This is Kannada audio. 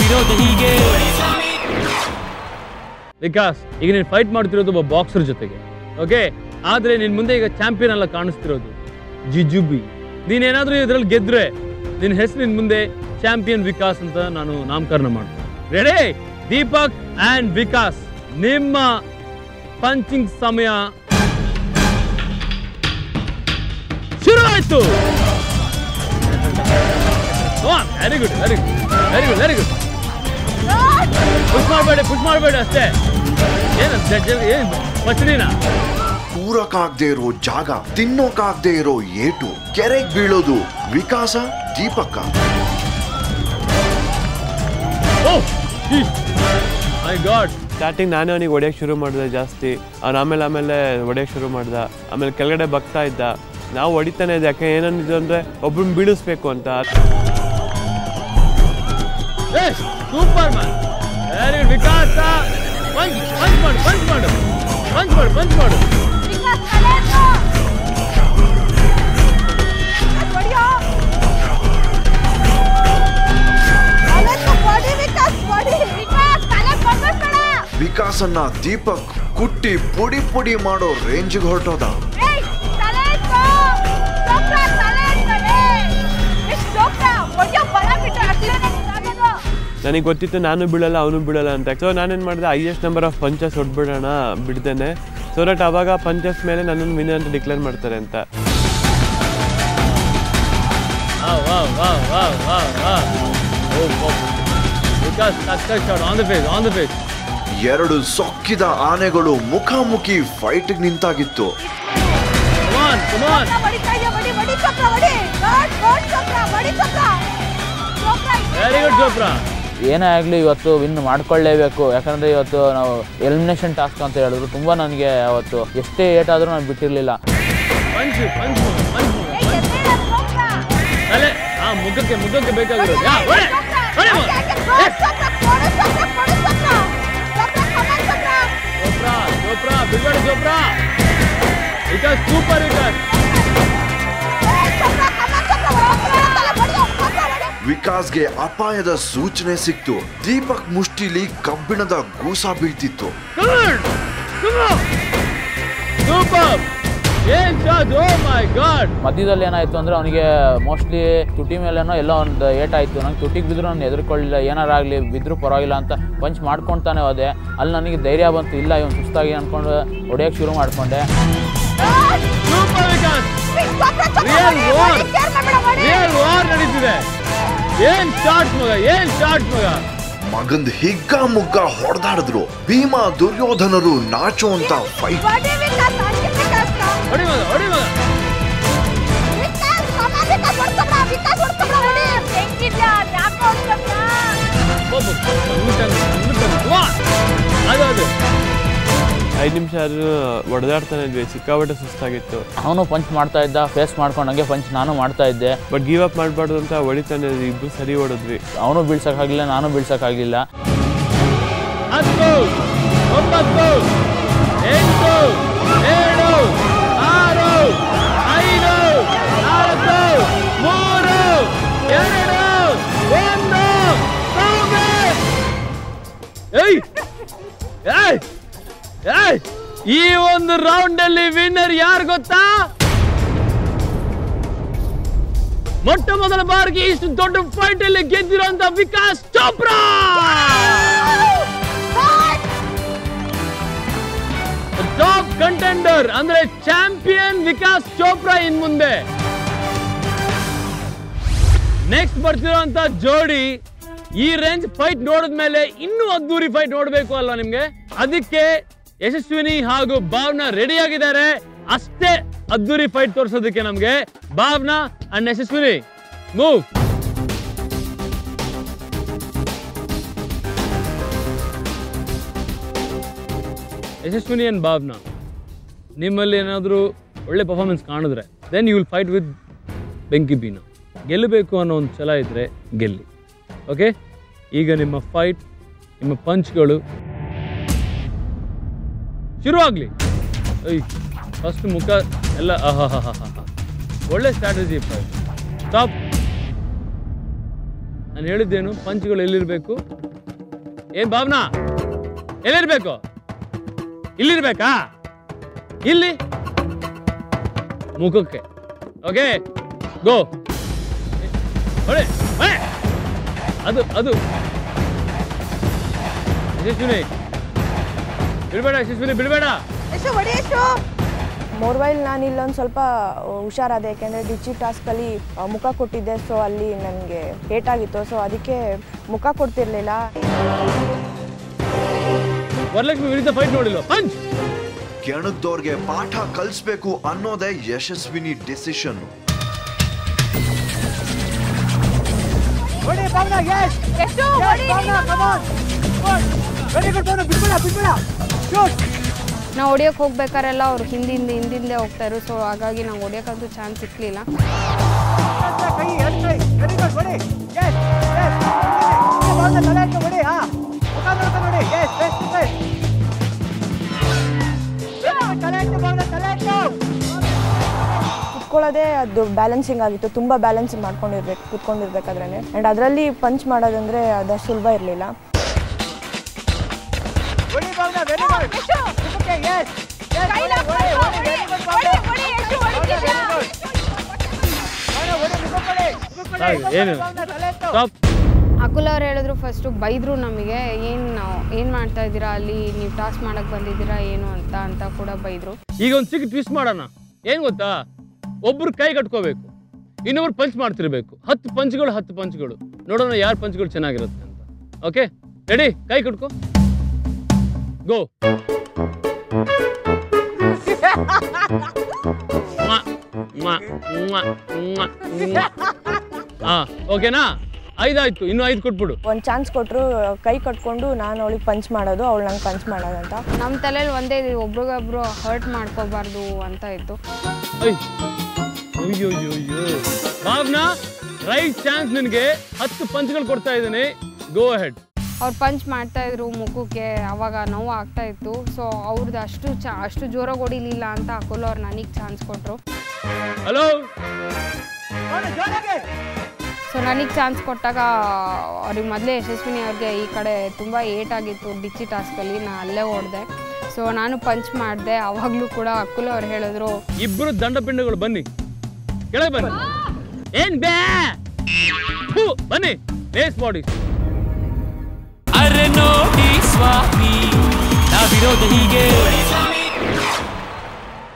ಇರೋದು ಹೀಗೆ ವಿಕಾಸ್ ಈಗ ನೀನು ಫೈಟ್ ಮಾಡ್ತಿರೋದು ಒಬ್ಬ ಬಾಕ್ಸರ್ ಜೊತೆಗೆ ಓಕೆ ಆದ್ರೆ ನಿನ್ ಮುಂದೆ ಈಗ ಚಾಂಪಿಯನ್ ಎಲ್ಲ ಕಾಣಿಸ್ತಿರೋದು ಜಿಜುಬಿ ನೀನೇನಾದ್ರೂ ಇದ್ರಲ್ಲಿ ಗೆದ್ರೆ ನಿನ್ನ ಹೆಸರು ನಿನ್ ಮುಂದೆ ಚಾಂಪಿಯನ್ ವಿಕಾಸ್ ಅಂತ ನಾನು ನಾಮಕರಣ ಮಾಡ್ತೀನಿ ರೆಡಿ ದೀಪಕ್ ಅಂಡ್ ವಿಕಾಸ್ ನಿಮ್ಮ ಪಂಚಿಂಗ್ ಸಮಯ ಶುರು ಆಯ್ತು very good very good very good very good push ಮಾಡಬೇಡಿ ಪುಷ್ ಮಾಡಬೇಡಿ ಅಷ್ಟೇ ಏನು ಏನು ಪಚಡಿನ ಕೂರಕ್ಕಾಗ್ದೇ ಇರೋ ಜಾಗ ತಿನ್ನೋಕಾಗ್ದೇ ಇರೋ ಏಟು ಕೆರೆಗ್ ಬೀಳೋದು ವಿಕಾಸ ದೀಪಕ್ಕ ಓ ಮೈ ಗಾಡ್ ಸ್ಟಾರ್ಟಿಂಗ್ ನಾನೇ ಅವನಿಗೆ ಹೊಡೆಯೋಕ್ಕೆ ಶುರು ಮಾಡಿದೆ ಜಾಸ್ತಿ ಅವ್ನು ಆಮೇಲೆ ಆಮೇಲೆ ಹೊಡೆಯೋಕ್ಕೆ ಶುರು ಮಾಡ್ದ ಆಮೇಲೆ ಕೆಳಗಡೆ ಬಗ್ತಾ ಇದ್ದ ನಾವು ಹೊಡಿತಾನೆ ಇದೆ ಯಾಕೆ ಏನನ್ನಿದ್ದು ಅಂದರೆ ಒಬ್ಬರನ್ನ ಬೀಳಿಸ್ಬೇಕು ಅಂತ super man very good Vikas punch punch ಮಾಡು ಪಂಚ್ ಮಾಡು ಪಂಚ್ ಮಾಡು ಪಂಚ್ ಮಾಡು ವಿಕಾಸ್ ತಲೆ ಎತ್ತು. ವಿಕಾಸ್ ಹೊಡಿಯೋ. ತಲೆ ಎತ್ತು, ಹೊಡಿ ವಿಕಾಸ್, ಹೊಡಿ. ವಿಕಾಸ್, ತಲೆ ಬಗ್ಗಿಸ್ಬೇಡ. ವಿಕಾಸನ್ನ ದೀಪಕ್ ಕುಟ್ಟಿ ಪುಡಿ ಪುಡಿ ಮಾಡೋ ರೇಂಜ್ಗೆ ಹೊರಟೋದ ಏಯ್, ತಲೆ ಎತ್ತು. ಚೋಪ್ರಾ, ತಲೆ ಎತ್ತಲೇ. ಎಷ್ಟು ಚೋಪ್ರಾ, ಹೊಡ್ಯೋ ಬಲ ಬಿಟ್ಟು ಅಷ್ಟೇ ನನಗೆ ಆಗೋದು. ನನಗೆ ಗೊತ್ತಿತ್ತು ನಾನು ಬೀಳಲ್ಲ ಅವನು ಬೀಳಲ್ಲ ಅಂತ ಸೊ ನಾನೇನು ಮಾಡಿದೆ ಹೈಯೆಸ್ಟ್ ನಂಬರ್ ಆಫ್ ಪಂಚಸ್ ಹೊಡ್ಬಿಡೋಣ ಬಿಡ್ದೇನೆ ಸೊ ದಟ್ ಅವಾಗ ಪಂಚಸ್ ಮೇಲೆ ನನ್ನನ್ನು ವಿನ್ ಅಂತ ಡಿಕ್ಲೇರ್ ಮಾಡ್ತಾರೆ ಅಂತ wow wow wow wow wow wow oh Vikas ಸಕ್ಕತ್ shot on the face on the face ಎರಡು ಸೊಕ್ಕಿದ ಆನೆಗಳು ಮುಖಾಮುಖಿ ಫೈಟ್ ನಿಂತಾಗಿತ್ತು ಕಮಾನ್ ಕಮಾನ್ ಚೋಪ್ರಾ ಹೊಡಿತಾ ಇದೆಯಾ, ಹೊಡಿ, ಹೊಡಿ ಚೋಪ್ರಾ, ಹೊಡಿ. ಗಾಡ್, ಗಾಡ್ ಚೋಪ್ರಾ, ಹೊಡಿ ಚೋಪ್ರಾ. ಚೋಪ್ರಾ, ವೆರಿ ಗುಡ್ ಚೋಪ್ರಾ ಏನೇ ಆಗಲಿ ಇವತ್ತು ವಿನ್ ಮಾಡ್ಕೊಳ್ಳೇಬೇಕು ಯಾಕಂದರೆ ಇವತ್ತು ನಾವು ಎಲಿಮಿನೇಷನ್ ಟಾಸ್ಕ್ ಅಂತ ಹೇಳಿದ್ರು ತುಂಬ ನನಗೆ ಅವತ್ತು ಎಷ್ಟೇ ಏಟಾದರೂ ನಾನು ಬಿಟ್ಟಿರಲಿಲ್ಲ ಪಂಚ್ ಪಂಚ್ ಪಂಚ್ ಏಯ್, ಎದ್ದೇಳ ಚೋಪ್ರಾ. ತಲೆ ಆ ಮುಖಕ್ಕೆ ಮುಖಕ್ಕೆ ಬೇಕಾಗಿರೋದು ಯಾ ಹೊಡೆ ಚೋಪ್ರಾ, ಹೊಡೆ ಓಕೆ, ಓಕೆ, ಗಾಡ್ ಚೋಪ್ರಾ, ಕೊಡು ಚೋಪ್ರಾ, ಕೊಡು ಚೋಪ್ರಾ. ಚೋಪ್ರಾ, ಕಮಾನ್ ಚೋಪ್ರಾ. ಚೋಪ್ರಾ ಚೋಪ್ರಾ ಬಿಡ್ಬೇಡ ಚೋಪ್ರಾ ವಿಕಾಸ್ ಸೂಪರ್ ವಿಕಾಸ್ ಏಯ್, ಚೋಪ್ರಾ, ಕಮಾನ್ ಚೋಪ್ರಾ, ಹೊಡ್ಯೋ, ತಲೆ ಹೊಡ್ಯೋ, ಚೋಪ್ರಾ, ಹೊಡ್ಯೋ. ವಿಕಾಸ್ಗೆ ಅಪಾಯದ ಸೂಚನೆ ಸಿಕ್ತು ದೀಪಕ್ ಮುಷ್ಟಿಲಿ ಕಬ್ಬಿಣದ ಗೂಸ ಬೀಳ್ತಿತ್ತು ಸೂಪರ್ ಏನ್ ಶಾಟ್ ಓ ಮೈ ಗಾಡ್ ಮಧ್ಯದಲ್ಲಿ ಏನಾಯಿತು ಅಂದರೆ ಅವನಿಗೆ ಮೋಸ್ಟ್ಲಿ ತುಟಿ ಮೇಲೇನೋ ಎಲ್ಲೋ ಒಂದು ಏಟಾಯಿತು ನಂಗೆ ತುಟಿಗೆ ಬಿದ್ದರೂ ನಾನು ಎದುರ್ಕೊಳ್ಳಿಲ್ಲ ಏನಾರಾಗಲಿ ಬಿದ್ದರೂ ಪರವಾಗಿಲ್ಲ ಅಂತ ಪಂಚ್ ಮಾಡ್ಕೊತಾನೆ ಹೋದೆ ಅಲ್ಲಿ ನನಗೆ ಧೈರ್ಯ ಬಂತು ಇಲ್ಲ ಇವನು ಸುಸ್ತಾಗಿ ಅಂದ್ಕೊಂಡು ಹೊಡೆಯೋಕ್ಕೆ ಶುರು ಮಾಡಿಕೊಂಡೆ ಸೂಪರ್ ವಿಕಾಸ್ ಚೋಪ್ರಾ, ಚೋಪ್ರಾ, ರಿಯಲ್ ಹೊಡಿ, ವಾರ್ ಹೊಡಿ, ಕೇರ್ ಮಾಡ್ಬೇಡ, ಹೊಡಿ. ರಿಯಲ್ ವಾರ್ ನಡೀತಿದೆ ಏನ್ ಶಾಟ್ ಮಗ ಏನ್ ಶಾಟ್ ಮಗ ಮಗಂದ್ ಹಿಗ್ಗ ಮುಗ್ಗ ಹೊಡೆದಾಡಿದ್ರು ಭೀಮ ದುರ್ಯೋಧನರು ನಾಚೋ ಅಂತ ಫೈಟ್ ಹೊಡಿ ವಿಕಾಸ್, ಹಂಗೆ ವಿಕಾಸ್ನ. ಹೊಡಿ ಮಗ ಹೊಡಿ ಮಗ ವಿಕಾಸ್, ಕಮಾನ್ ವಿಕಾಸ್, ಹೊಡ್ಕೊಬ್ರಾ, ವಿಕಾಸ್ ಹೊಡ್ಕೊಬ್ರಾ, ಹೊಡಿ. ಹೆಂಗಿದ್ಯಾ? ಯಾಕೆ ಹೊಡ್ಕೊಬ್ರಾ? ಒಬ್ಬ ಅಂದ್ಬಿಟ್ಟಂಗೆ, ಅಂದ್ಬಿಟ್ಟಂಗೆ. ವಾ! ಅದು ಅದು ಐದು ನಿಮಿಷ ಆದರೂ ಹೊಡೆದಾಡ್ತಾನೆ ಇದ್ವಿ ಸಿಕ್ಕಾಪಟ್ಟೆ ಸುಸ್ತಾಗಿತ್ತು ಅವನು ಪಂಚ್ ಮಾಡ್ತಾ ಇದ್ದ ಫೇಸ್ ಮಾಡ್ಕೊಂಡು ಹಂಗೆ ಪಂಚ್ ನಾನು ಮಾಡ್ತಾ ಇದ್ದೆ ಬಟ್ ಗಿವ್ ಅಪ್ ಮಾಡಬಾರ್ದು ಅಂತ ಹೊಡಿತಾನೆ ಇದ್ವಿ, ಇಬ್ರು ಸರಿ ಹೊಡೆದ್ವಿ ಅವನು ಬೀಳ್ಸೋಕ್ಕಾಗಲಿಲ್ಲ ನಾನು ಬೀಳ್ಸೋಕ್ಕಾಗಲಿಲ್ಲ ಹತ್ತು ಒಂಬತ್ತು ಎಂಟು ಏಳು ಆರು ಐದು ನಾಲ್ಕು ಮೂರು ಎರಡು ಒಂದು ಸೌಮ್ಯ! ಏಯ್ ಏಯ್ ಏಯ್ ಈ ಒಂದು ರೌಂಡ್ ಅಲ್ಲಿ ವಿನ್ನರ್ ಯಾರು ಗೊತ್ತಾ ಮೊಟ್ಟ ಮೊದಲ ಬಾರಿಗೆ ಇಷ್ಟು ದೊಡ್ಡ ಫೈಟ್ ಅಲ್ಲಿ ಗೆದ್ದಿರುವಂತ ವಿಕಾಸ್ ಚೋಪ್ರಾ ಟಾಪ್ ಕಂಟೆಂಡರ್ ಅಂದ್ರೆ ಚಾಂಪಿಯನ್ ವಿಕಾಸ್ ಚೋಪ್ರಾ ಇನ್ ಮುಂದೆ ನೆಕ್ಸ್ಟ್ ಬರ್ತಿರೋಂತ ಜೋಡಿ ಈ ರೇಂಜ್ ಫೈಟ್ ನೋಡಿದ್ಮೇಲೆ ಇನ್ನೂ ಅದ್ದೂರಿ ಫೈಟ್ ನೋಡ್ಬೇಕು ಅಲ್ವಾ ನಿಮ್ಗೆ ಅದಕ್ಕೆ ಯಶಸ್ವಿನಿ ಹಾಗೂ ಭಾವನಾ ರೆಡಿ ಆಗಿದ್ದಾರೆ ಅಷ್ಟೇ ಅದ್ದೂರಿ ಫೈಟ್ ತೋರಿಸೋದಕ್ಕೆ ನಮ್ಗೆ Bhavana and Yashaswini move Yashaswini and Bhavana ನಿಮ್ಮಲ್ಲಿ ಏನಾದರೂ ಒಳ್ಳೆ ಪರ್ಫಾರ್ಮೆನ್ಸ್ ಕಾಣಿದ್ರೆ then you will fight with ಬೆಂಕಿ ಬೀನ ಗೆಲ್ಲಬೇಕು ಅನ್ನೋ ಒಂದು ಛಲ ಇದ್ದರೆ ಗೆಲ್ಲಿ ಓಕೆ ಈಗ ನಿಮ್ಮ ಫೈಟ್ ನಿಮ್ಮ ಪಂಚ್ಗಳು ಶುರುವಾಗಲಿ ಐ ಫಸ್ಟ್ ಮುಖ ಎಲ್ಲ ಆಹಾಹಾಹಾಹಾ. ಒಳ್ಳೆ ಸ್ಟ್ರಾಟಜಿ ಸ್ಟಾಪ್ ನಾನು ಹೇಳಿದ್ದೇನು ಪಂಚ್ಗಳು ಎಲ್ಲಿರ್ಬೇಕು ಏನ್ ಭಾವನಾ ಎಲ್ಲಿರ್ಬೇಕು ಇಲ್ಲಿರ್ಬೇಕಾ ಇಲ್ಲಿ ಮುಖಕ್ಕೆ ಓಕೆ ಗೋ ಹೊಳೆ ಹೊಳೆ ಅದು ಅದು ಯಶಸ್ವಿನಿ ಬಿಡಬೇಡ ಯಶಸ್ವಿನಿ ಬಿಡಬೇಡ ಎಷ್ಟು ಹೊಡಿ ಎಷ್ಟು ಮೋರ್ವೈಲ್ ನಾನು ಇಲ್ಲೊಂದು ಸ್ವಲ್ಪ ಹುಷಾರಾದೆ ಯಾಕೆಂದರೆ ಡಿಚಿ ಟಾಸ್ಕಲ್ಲಿ ಆ, ಮುಖ ಕೊಟ್ಟಿದ್ದೆ ಸೊ ಅಲ್ಲಿ ನನಗೆ ಏಟಾಗಿತ್ತು ಸೊ ಅದಕ್ಕೆ ಮುಖ ಕೊಡ್ತಿರ್ಲಿಲ್ಲ ವರಲಕ್ಷ್ಮಿ ವಿರುದ್ಧ ಫೈಟ್ ನೋಡಿಲ್ವ ಪಂಚ್ ಕೆಣಗ್ದವ್ರಿಗೆ ಪಾಠ ಕಲಿಸ್ಬೇಕು ಅನ್ನೋದೇ ಯಶಸ್ವಿನಿ ಡಿಸಿಷನ್ ಎಷ್ಟು ಹೊಡಿ ನಾವು ಹೊಡಿಯೋಕೆ ಹೋಗ್ಬೇಕಾರೆಲ್ಲ ಅವ್ರು ಹಿಂದಿಂದ ಹಿಂದಿಂದೆ ಹೋಗ್ತಾಯಿರು ಸೊ ಹಾಗಾಗಿ ನಂಗೆ ಹೊಡಿಯೋಕ್ಕಂತೂ ಚಾನ್ಸ್ ಸಿಕ್ಕಲಿಲ್ಲ ಕುತ್ಕೊಳ್ಳೋದೇ ಅದು ಬ್ಯಾಲೆನ್ಸಿಂಗ್ ಆಗಿತ್ತು ತುಂಬ ಬ್ಯಾಲೆನ್ಸಿಂಗ್ ಮಾಡ್ಕೊಂಡಿರ್ಬೇಕು ಕುತ್ಕೊಂಡಿರ್ಬೇಕಾದ್ರೆ ಆ್ಯಂಡ್ ಅದರಲ್ಲಿ ಪಂಚ್ ಮಾಡೋದಂದರೆ ಅದು ಸುಲಭ ಇರಲಿಲ್ಲ ಕೈಲ ಹೊಡಿ ಹೊಡಿ ಹೊಡಿ ಎಷ್ಟು ಹೊಡಿತಿದ್ಯಾ ಹಾಗೆ, ಏನು ಸ್ಟಾಪ್ ಅಕುಲ್ ಅವ್ರು ಹೇಳಿದ್ರು ಫಸ್ಟು ಬೈದರು ನಮಗೆ ಏನು ಏನು ಮಾಡ್ತಾ ಇದ್ದೀರಾ ಅಲ್ಲಿ ನೀವು ಟಾಸ್ ಮಾಡೋಕ್ಕೆ ಬಂದಿದ್ದೀರಾ ಏನು ಅಂತ ಅಂತ ಕೂಡ ಬೈದರು ಈಗ ಒಂದು ಚಿಕ್ಕ ಟ್ವಿಸ್ಟ್ ಮಾಡೋಣ ಏನ್ ಗೊತ್ತಾ ಒಬ್ರು ಕೈ ಕಟ್ಕೋಬೇಕು ಇನ್ನೊಬ್ರು ಪಂಚ್ ಮಾಡ್ತಿರ್ಬೇಕು ಹತ್ತು ಪಂಚ್ಗಳು ಹತ್ತು ಪಂಚ್ಗಳು ನೋಡೋಣ ಯಾರ ಪಂಚ್ಗಳು ಚೆನ್ನಾಗಿರುತ್ತೆ ಅಂತ ಓಕೆ ರೆಡಿ ಕೈ ಕಟ್ಕೋ ಗೋ ಹಾ ಓಕೆನಾ ಐದಾಯ್ತು ಇನ್ನು ಐದು ಕೊಟ್ಬಿಡು ಒಂದು ಚಾನ್ಸ್ ಕೊಟ್ಟರು ಕೈ ಕಟ್ಕೊಂಡು ನಾನು ಅವಳಿಗೆ ಪಂಚ್ ಮಾಡೋದು ಅವಳು ನಂಗೆ ಪಂಚ್ ಮಾಡೋದಂತ ನಮ್ಮ ತಲೆಯಲ್ಲಿ ಒಂದೇ ಇದೆ ಒಬ್ರಿಗೊಬ್ರು ಹರ್ಟ್ ಮಾಡ್ಕೋಬಾರ್ದು ಅಂತ ಇತ್ತು ಐ ಅಯ್ಯೋ ಅಯ್ಯೋ ಅಯ್ಯೋ ಭಾವನಾ ರೈಟ್ ಚಾನ್ಸ್ ನಿನಗೆ ಹತ್ತು ಪಂಚ್ಗಳು ಕೊಡ್ತಾ ಇದ್ದೀನಿ ಗೋ ಹೆಡ್ ಅವ್ರು ಪಂಚ್ ಮಾಡ್ತಾ ಇದ್ರು ಮುಖಕ್ಕೆ ಅವಾಗ ನೋವು ಆಗ್ತಾ ಇತ್ತು ಸೊ ಅವ್ರದ್ದು ಅಷ್ಟು ಚ ಅಷ್ಟು ಜೋರಾಗಿ ಹೊಡಿಲಿಲ್ಲ ಅಂತ ಅಕುಲ್ ಅವ್ರು ನನಗೆ ಚಾನ್ಸ್ ಕೊಟ್ಟರು ಹಲೋ ಸೊ ನನಗೆ ಚಾನ್ಸ್ ಕೊಟ್ಟಾಗ ಅವ್ರಿಗೆ ಮೊದಲೇ ಯಶಸ್ವಿನಿ ಅವ್ರಿಗೆ ಈ ಕಡೆ ತುಂಬ ಏಟಾಗಿತ್ತು ಡಿಚ್ಚಿ ಟಾಸ್ಕಲ್ಲಿ ನಾ ಅಲ್ಲೇ ಓಡಿದೆ ಸೊ ನಾನು ಪಂಚ್ ಮಾಡಿದೆ ಆವಾಗಲೂ ಕೂಡ ಅಕ್ಕುಲ್ ಅವ್ರು ಹೇಳಿದ್ರು ಇಬ್ರು ದಂಡಪಿಂಡಗಳು ಬನ್ನಿ ಕೆಳಗೆ ಬನ್ನಿ ಏನ್ ಬೇ ಹೂ, ಬನ್ನಿ ಬೇಸ್ ಬಾಡಿ ಅರೆ ನೋಡಿ ಸ್ವಾಮಿ ನಾವಿರೋದು ಹೀಗೆ